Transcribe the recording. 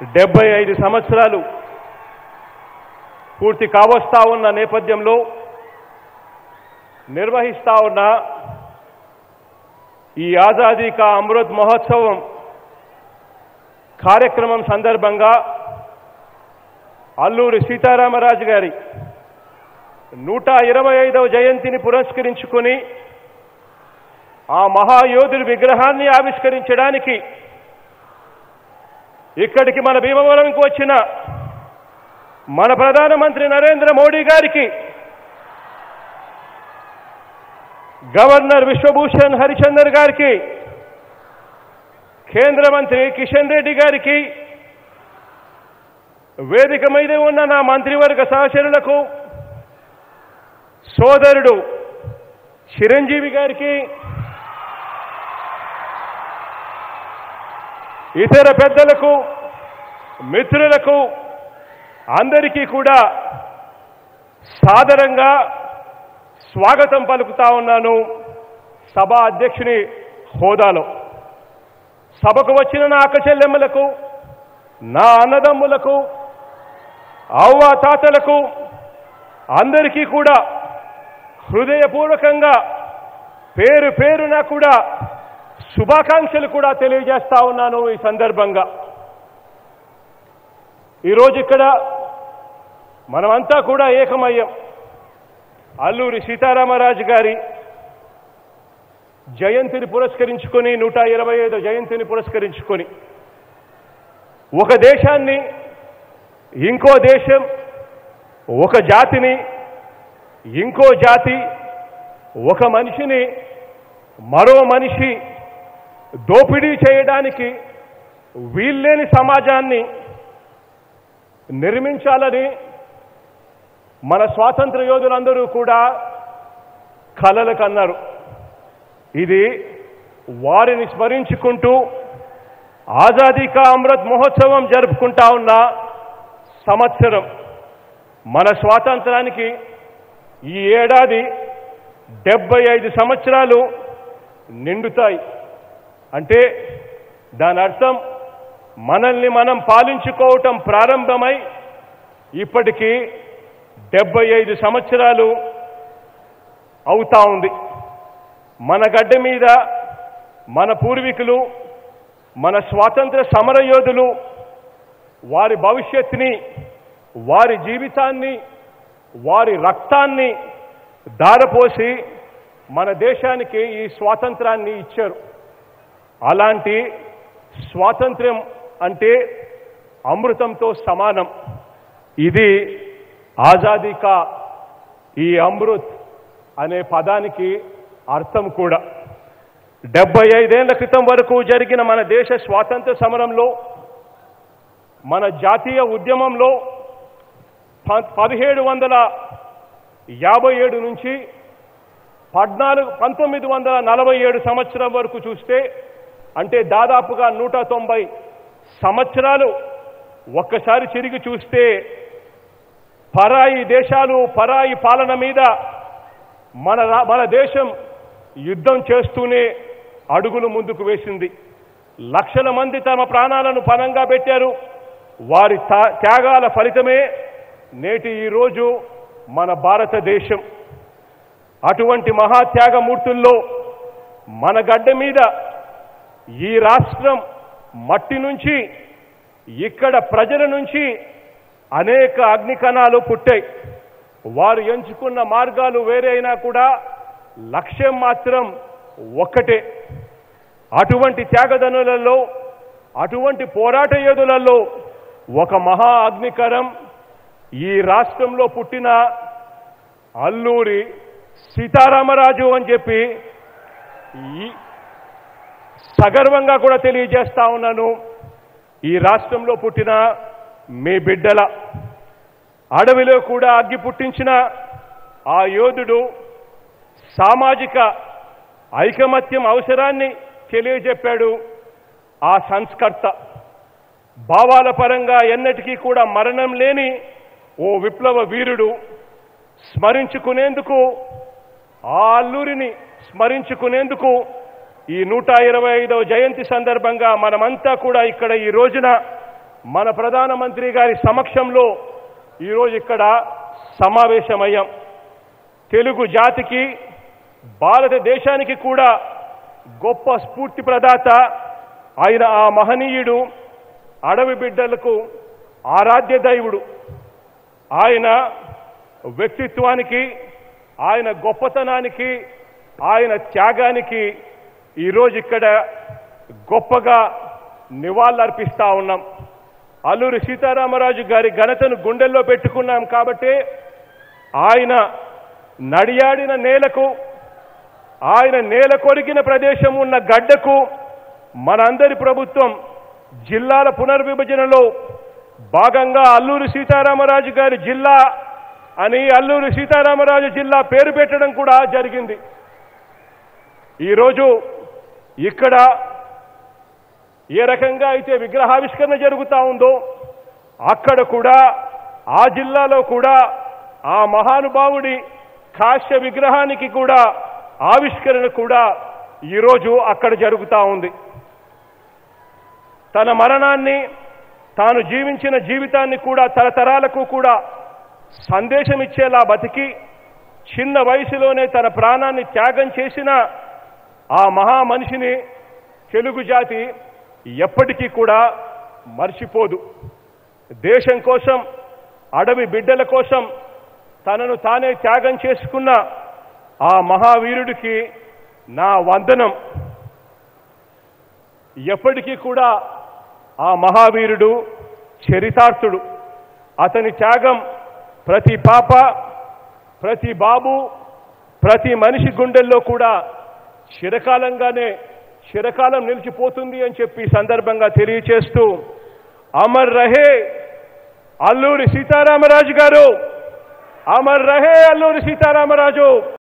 డెబ్బై ఐదు సంవత్సరాలు పూర్తి కావస్తా ఉన్న నేపథ్యంలో నిర్వహిస్తా ఉన్న ఈ ఆజాదీ కా అమృత్ మహోత్సవం కార్యక్రమం సందర్భంగా అల్లూరి సీతారామరాజు గారి నూట ఇరవై ఐదవ జయంతిని పురస్కరించుకొని ఆ మహాయోధుడి విగ్రహాన్ని ఆవిష్కరించడానికి ఇక్కడికి మన భీమవరంకి వచ్చిన మన ప్రధానమంత్రి నరేంద్ర మోడీ గారికి గవర్నర్ విశ్వభూషణ్ హరిచందర్ గారికి కేంద్ర మంత్రి కిషన్ రెడ్డి గారికి వేదిక మీద ఉన్న నా మంత్రివర్గ సహచరులకు సోదరుడు చిరంజీవి గారికి ఇతర పెద్దలకు మిత్రులకు అందరికీ కూడా సాదరంగా స్వాగతం పలుకుతా ఉన్నాను సభ అధ్యక్షుని హోదాలో సభకు వచ్చిన నా అక్క చెల్లెమ్మలకు నా అన్నదమ్ములకు అవ్వ తాతలకు అందరికీ కూడా హృదయపూర్వకంగా పేరు పేరున కూడా శుభాకాంక్షలు కూడా తెలియజేస్తా ఉన్నాను ఈ సందర్భంగా ఈరోజు ఇక్కడ మనమంతా కూడా ఏకమయ్యాం అల్లూరి సీతారామరాజు గారి జయంతిని పురస్కరించుకొని నూట ఇరవై ఐదు జయంతిని పురస్కరించుకొని ఒక దేశాన్ని ఇంకో దేశం ఒక జాతిని ఇంకో జాతి ఒక మనిషిని మరో మనిషి దోపిడీ చేయడానికి వీల్లేని సమాజాన్ని నిర్మించాలని మన స్వాతంత్ర యోధులందరూ కూడా కలలు కన్నారు ఇది వారిని స్మరించుకుంటూ ఆజాదీ కా అమృత్ మహోత్సవం జరుపుకుంటా ఉన్న సంవత్సరం మన స్వాతంత్రానికి ఈ ఏడాది డెబ్బై ఐదు సంవత్సరాలు నిండుతాయి అంటే దాని అర్థం మనల్ని మనం పాలించుకోవటం ప్రారంభమై ఇప్పటికీ డెబ్బై ఐదు సంవత్సరాలు అవుతా ఉంది మన గడ్డ మీద మన పూర్వీకులు మన స్వాతంత్ర సమరయోధులు వారి భవిష్యత్తుని వారి జీవితాన్ని వారి రక్తాన్ని దారపోసి మన దేశానికి ఈ స్వాతంత్రాన్ని ఇచ్చారు అలాంటి స్వాతంత్ర్యం అంటే అమృతంతో సమానం ఇది ఆజాదీ కా ఈ అమృత్ అనే పదానికి అర్థం కూడా డెబ్బై ఐదేళ్ల క్రితం వరకు జరిగిన మన దేశ స్వాతంత్ర సమరంలో మన జాతీయ ఉద్యమంలో ప- పదిహేడు వందల యాభై ఏడు నుంచి పద్నాలుగు పంతొమ్మిది వందల నలభై ఏడు సంవత్సరం వరకు చూస్తే అంటే దాదాపుగా నూట తొంభై సంవత్సరాలు ఒక్కసారి తిరిగి చూస్తే పరాయి దేశాలు పరాయి పాలన మీద మన రా- మన దేశం యుద్ధం చేస్తూనే అడుగులు ముందుకు వేసింది లక్షల మంది తమ ప్రాణాలను పణంగా పెట్టారు వారి తా- త్యాగాల ఫలితమే నేటి ఈరోజు మన భారతదేశం అటువంటి మహాత్యాగమూర్తుల్లో మన గడ్డ మీద ఈ రాష్ట్రం మట్టి నుంచి ఇక్కడ ప్రజల నుంచి అనేక అగ్నికణాలు పుట్టాయి వారు ఎంచుకున్న మార్గాలు వేరే అయినా కూడా లక్ష్యం మాత్రం ఒక్కటే అటువంటి త్యాగదనులలో అటువంటి పోరాట యోధులలో ఒక మహా అగ్నికరం ఈ రాష్ట్రంలో పుట్టిన అల్లూరి సీతారామరాజు అని చెప్పి ఈ సగర్వంగా కూడా తెలియజేస్తా ఉన్నాను ఈ రాష్ట్రంలో పుట్టిన మీ బిడ్డల అడవిలో కూడా అగ్గి పుట్టించిన ఆ యోధుడు సామాజిక ఐకమత్యం అవసరాన్ని తెలియజెప్పాడు ఆ సంస్కర్త భావాల పరంగా ఎన్నటికీ కూడా మరణం లేని ఓ విప్లవ వీరుడు స్మరించుకునేందుకు ఆ అల్లూరిని స్మరించుకునేందుకు ఈ నూట ఇరవై ఐదవ జయంతి సందర్భంగా మనమంతా కూడా ఇక్కడ ఈ రోజున మన ప్రధానమంత్రి గారి సమక్షంలో ఈరోజు ఇక్కడ సమావేశమయ్యాం తెలుగు జాతికి భారతదేశానికి కూడా గొప్ప స్ఫూర్తి ప్రదాత ఆయన ఆ మహనీయుడు అడవి బిడ్డలకు ఆరాధ్య దైవుడు ఆయన వ్యక్తిత్వానికి ఆయన గొప్పతనానికి ఆయన త్యాగానికి ఈరోజు ఇక్కడ గొప్పగా నివాళులర్పిస్తా ఉన్నాం అల్లూరి సీతారామరాజు గారి ఘనతను గుండెల్లో పెట్టుకున్నాం కాబట్టి ఆయన నడియాడిన నేలకు ఆయన నేల కొరిగిన ప్రదేశం ఉన్న గడ్డకు మనందరి ప్రభుత్వం జిల్లాల పునర్విభజనలో భాగంగా అల్లూరి సీతారామరాజు గారి జిల్లా అని అల్లూరి సీతారామరాజు జిల్లా పేరు పెట్టడం కూడా జరిగింది ఈరోజు ఇక్కడ ఏ రకంగా అయితే విగ్రహావిష్కరణ జరుగుతూ ఉందో అక్కడ కూడా ఆ జిల్లాలో కూడా ఆ మహానుభావుడి కాశ్య విగ్రహానికి కూడా ఆవిష్కరణ కూడా ఈరోజు అక్కడ జరుగుతూ ఉంది తన మరణాన్ని తాను జీవించిన జీవితాన్ని కూడా తరతరాలకు కూడా సందేశం ఇచ్చేలా బతికి చిన్న వయసులోనే తన ప్రాణాన్ని త్యాగం చేసిన ఆ మహా మనిషిని తెలుగు జాతి ఎప్పటికీ కూడా మర్చిపోదు దేశం కోసం అడవి బిడ్డల కోసం తనను తానే త్యాగం చేసుకున్న ఆ మహావీరుడికి నా వందనం ఎప్పటికీ కూడా ఆ మహావీరుడు చరితార్థుడు అతని త్యాగం ప్రతి పాప ప్రతి బాబు ప్రతి మనిషి గుండెల్లో కూడా చిరకాలంగానే చిరకాలం నిలిచిపోతుంది అని చెప్పి ఈ సందర్భంగా తెలియచేస్తూ అమర్ రహే అల్లూరి సీతారామరాజు గారు అమర్ రహే అల్లూరి సీతారామరాజు